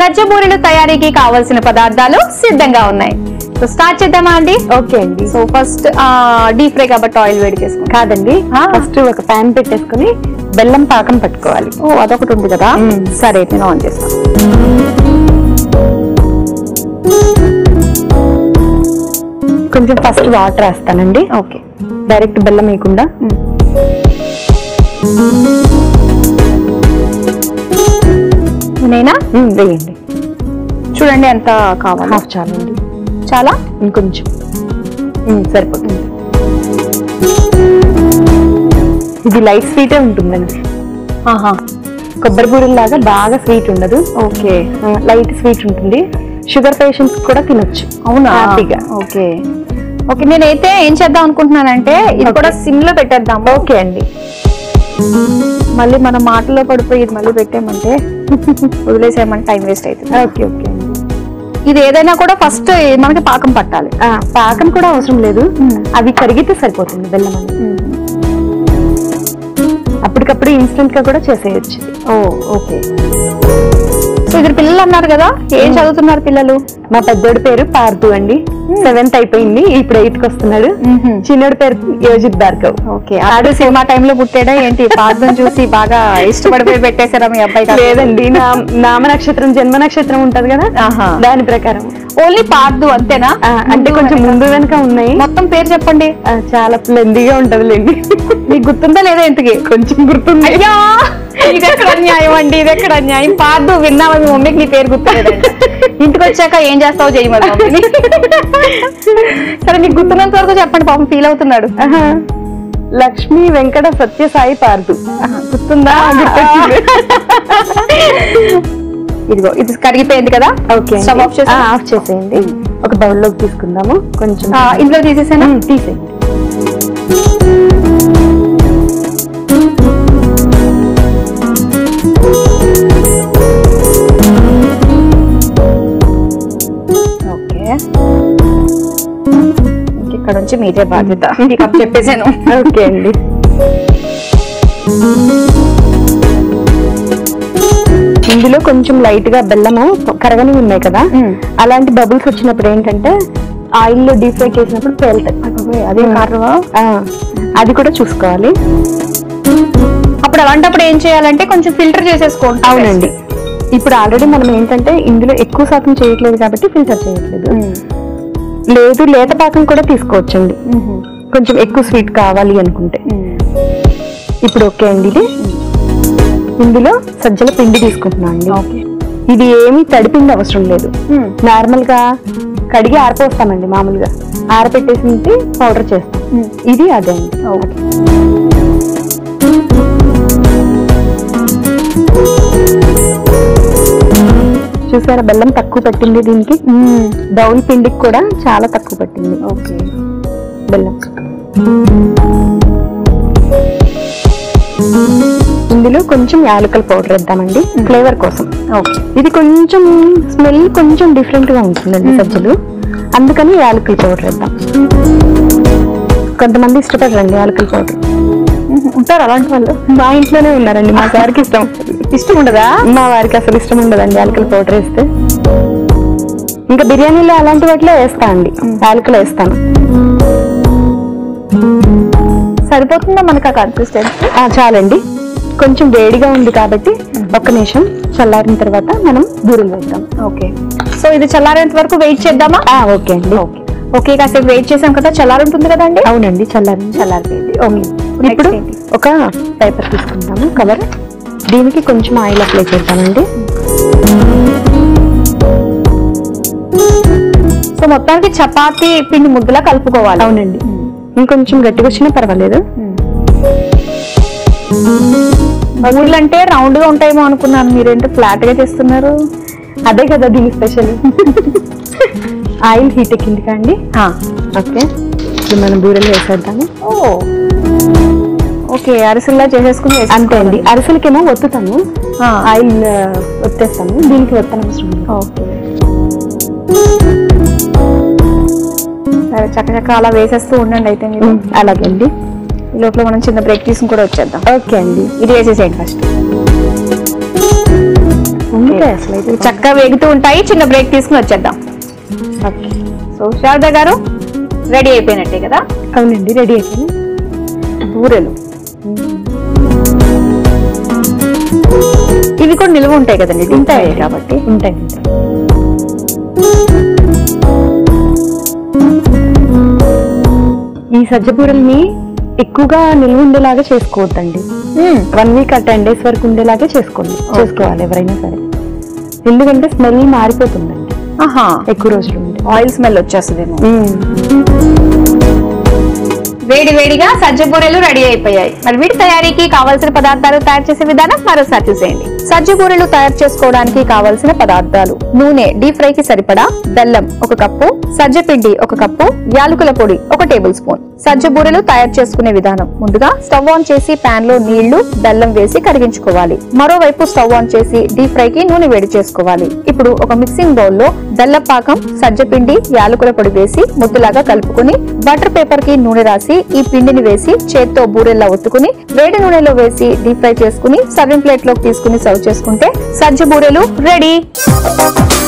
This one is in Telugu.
సజ్జ బూరెలు తయారీకి కావలసిన పదార్థాలు సిద్ధంగా ఉన్నాయి సో స్టార్ట్ చేద్దామా అండి ఓకే అండి సో ఫస్ట్ డీప్ ఫ్రై కాబట్టి ఆయిల్ వేడి చేసుకుంటాం కాదండి ఆ. ఫస్ట్ ఒక ప్యాన్ పెట్టేసుకుని బెల్లం పాకం పట్టుకోవాలి ఓ అదొకటి ఉంది కదా మ్మ్. సరే నేను ఆన్ చేస్తాను కొంచెం ఫస్ట్ వాటర్ వేస్తానండి ఓకే డైరెక్ట్ బెల్లం వేయకుండా నేనా ఉమ్, వేయండి చూడండి ఎంత కావాలి హాఫ్ చాలండి చాలా ఇంకొంచెం ఉమ్, సరిపోతుంది ఇది లైట్ స్వీటే ఉంటుందండి ఆహా కొబ్బరి బూరెల్లాగా బాగా స్వీట్ ఉండదు ఓకే లైట్ స్వీట్ ఉంటుంది షుగర్ పేషెంట్స్ కూడా తినొచ్చు అవునా హ్యాపీగా ఓకే ఓకే నేనైతే ఏం చేద్దాం అనుకుంటున్నానంటే ఇది Okay. కూడా సిమ్ లో పెట్టేద్దాం ఓకే అండి మళ్ళీ మన మాటలో పడిపోయి ఇది మళ్ళీ పెట్టామంటే వదిలేసేయమంటే టైం వేస్ట్ అవుతుంది ఓకే ఓకే అండి ఇది ఏదైనా కూడా ఫస్ట్ మనకి పాకం పట్టాలి ఆ, పాకం కూడా అవసరం లేదు అవి కరిగితే సరిపోతుంది బెల్లం అనేది అప్పటికప్పుడు ఇన్స్టెంట్ గా కూడా చేసేయచ్చు ఓ ఓకే సో ఇద్దరు పిల్లలు అన్నారు కదా ఏం చదువుతున్నారు పిల్లలు మా పెద్దోడి పేరు పార్థు అండి సెవెంత్ అయిపోయింది ఇప్పుడు ఎయిత్ కి వస్తున్నాడు చిన్నోడి పేరు యోజిత్ భార్గవ్ ఓకే ఆడు సినిమా టైంలో పుట్టాడా ఏంటి పాదం చూసి బాగా ఇష్టపడిపోయి పెట్టేశారా మీ అబ్బాయి లేదండి నా నామ నక్షత్రం జన్మ నక్షత్రం ఉంటది కదా ఆహా. దాని ప్రకారం ఓన్లీ పార్దు అంతేనా ఆ, అంటే కొంచెం ముందు వెనక ఉన్నాయి మొత్తం పేరు చెప్పండి ఆ, చాలా లెందీగా ఉంటదిలేండి మీకు గుర్తుందా లేదా ఇంతకి కొంచెం గుర్తుంది అయ్యా ఇది ఎక్కడ అన్యాయం అండి ఇది ఎక్కడ అన్యాయం పార్దు విన్నావా మీ మమ్మీకి నీ పేరు గుర్తులేదంట ఇంటికి వచ్చాక ఏం చేస్తావో చేయమని మమ్మీని సరే నీకు గుర్తున్నంత వరకు చెప్పండి పాపం ఫీల్ అవుతున్నాడు ఆహా. లక్ష్మీ వెంకట సత్య సాయి పార్థు గుర్తుందా గుర్తొచ్చింది. ఇదిగో ఇది కరిగిపోయింది కదా ఓకే స్టవ్ ఆఫ్ చేసి ఆఫ్ చేసేయండి ఒక బౌల్ లోకి తీసుకుందాము కొంచెం ఇందులో తీసేసాను ఉమ్, తీసేయండి ఓకే ఇక్కడ నుంచి మీదే బాధ్యత మీకు అప్పు చెప్పేసాను ఓకే అండి ఇందులో కొంచెం లైట్ గా బెల్లము కరగని ఉన్నాయి కదా మ్మ్. అలాంటి బబుల్స్ వచ్చినప్పుడు ఏంటంటే ఆయిల్ లో డీప్ ఫ్రై చేసినప్పుడు పేలుతాయి అదే కారణమా ఆ, అది కూడా చూసుకోవాలి అప్పుడు అలాంటప్పుడు ఏం చేయాలంటే కొంచెం ఫిల్టర్ చేసేసుకోండి అవునండి ఇప్పుడు ఆల్రెడీ మనం ఏంటంటే ఇందులో ఎక్కువ శాతం చేయట్లేదు కాబట్టి ఫిల్టర్ చేయట్లేదు లేదు లేత పాకం కూడా తీసుకోవచ్చండి కొంచెం ఎక్కువ స్వీట్ కావాలి అనుకుంటే ఇప్పుడు ఓకే అండి ఇది ఇందులో సజ్జల పిండి తీసుకుంటున్నాం అండి ఓకే ఇది ఏమీ తడిపిండి అవసరం లేదు నార్మల్ గా కడిగి ఆరపోస్తామండి మామూలుగా ఆరపెట్టేసి పౌడర్ చేస్తాం ఇది అదే అండి ఓకే చూసారా బెల్లం తక్కువ పట్టింది దీనికి డౌన్ పిండికి కూడా చాలా తక్కువ పట్టింది ఓకే బెల్లం ఇందులో కొంచెం యాలకల పౌడర్ వేద్దామండి ఫ్లేవర్ కోసం ఓకే ఇది కొంచెం స్మెల్ కొంచెం డిఫరెంట్ గా ఉంటుందండి సజ్జలు అందుకని యాలకుల పౌడర్ వేద్దాం కొంతమంది ఇష్టపడరండి యాలకుల పౌడర్ ఉంటారు అలాంటి వాళ్ళు మా ఇంట్లోనే ఉన్నారండి మా సార్కి ఇష్టం ఇష్టం ఉండదా మా వారికి అసలు ఇష్టం ఉండదండి యాలకుల పౌడర్ వేస్తే ఇంకా బిర్యానీలో అలాంటి వాటిలో వేస్తా అండి యాలకులు వేస్తాను సరిపోతుందా మనకు ఆ కన్సిస్టెన్సీ ఆ, చాలండి కొంచెం వేడిగా ఉంది కాబట్టి ఒక్క నిమిషం చల్లారిన తర్వాత మనం బూరెలు వేద్దాం ఓకే సో ఇది చల్లారేంత వరకు వెయిట్ చేద్దామా ఆ, ఓకే అండి ఓకే కాసేపు వెయిట్ చేసాం కదా చల్లారి ఉంటుంది కదండి అవునండి చల్లారింది చల్లారిపోయింది ఓకే ఇప్పుడు ఏంటి? ఒక పేపర్ తీసుకుంటాము కవర్ దీనికి కొంచెం ఆయిల్ అప్లై చేద్దామండి సో మొత్తానికి చపాతీ పిండి ముద్దలా కలుపుకోవాలి అవునండి ఇంకొంచెం గట్టిగా వచ్చినా పర్వాలేదు ఊర్లు అంటే రౌండ్ గా ఉంటాయేమో అనుకున్నాను మీరేంటో ఫ్లాట్ గా చేస్తున్నారు అదే కదా దీని స్పెషల్ ఆయిల్ హీట్ ఎక్కింది కండి ఓకే ఇప్పుడు మనం బూరెలు వేసేద్దాము ఓ ఓకే అరిసెల్లా చేసేసుకుని వేసేసుకోవాలి. అంతే అండి అరిసెలకేమో ఒత్తుతాము ఆ, ఆయిల్ ఆ, ఒత్తేస్తాము దీనికి ఒత్తనవసరం లేదు. ఓకే సరే చక్కచక్క అలా వేసేస్తూ ఉండండి అయితే మీరు ఉమ్, అలాగే అండి ఈ లోపల మనం చిన్న బ్రేక్ తీసుకుని కూడా వచ్చేద్దాం ఓకే అండి ఇది వేసేసేయండి ఫస్ట్ ఉంటాయి అసలు అయితే చక్కగా వేగుతూ ఉంటాయి చిన్న బ్రేక్ తీసుకుని వచ్చేద్దాం ఓకే. సో శారద గారు రెడీ అయిపోయినట్టే కదా అవునండి రెడీ అయిపోయింది బూరెలు ఇవి కూడా నిల్వ ఉంటాయి కదండి ఉంటాయి కాబట్టి ఉంటాయి ఉంటాయి ఈ సజ్జ బూరెల్ని ఎక్కువగా నిల్వ ఉండేలాగా చేసుకోవద్దండి వన్ వీక్ ఆ టెన్ డేస్ వరకు ఉండేలాగే చేసుకోండి చేసుకోవాలి ఎవరైనా సరే ఎందుకంటే స్మెల్ మారిపోతుందండి ఆహా ఎక్కువ రోజులు ఉంటే ఆయిల్ స్మెల్ వచ్చేస్తుందేమో వేడి వేడిగా సజ్జ బూరెలు రెడీ అయిపోయాయి మరి వీటి తయారీకి కావాల్సిన పదార్థాలు తయారు చేసే విధానం మరోసారి చూసేయండి సజ్జ బూరెలు తయారు చేసుకోవడానికి కావాల్సిన పదార్థాలు నూనె డీప్ ఫ్రై కి సరిపడా బెల్లం ఒక కప్పు సజ్జ పిండి ఒక కప్పు యాలకుల పొడి ఒక టేబుల్ స్పూన్ సజ్జ బూరెలు తయారు చేసుకునే విధానం ముందుగా స్టవ్ ఆన్ చేసి పాన్ లో నీళ్లు బెల్లం వేసి కరిగించుకోవాలి మరోవైపు స్టవ్ ఆన్ చేసి డీప్ ఫ్రై కి నూనె వేడి చేసుకోవాలి ఇప్పుడు ఒక మిక్సింగ్ బౌల్ లో బెల్లం పాకం సజ్జ పిండి యాలకుల పొడి వేసి ముద్దలాగా కలుపుకుని బటర్ పేపర్ కి నూనె రాసి ఈ పిండిని వేసి చేత్తో బూరెల్లా ఒత్తుకుని వేడి నూనెలో వేసి డీప్ ఫ్రై చేసుకుని సర్వింగ్ ప్లేట్ లోకి తీసుకుని సర్వ్ చేసుకుంటే సజ్జ బూరెలు రెడీ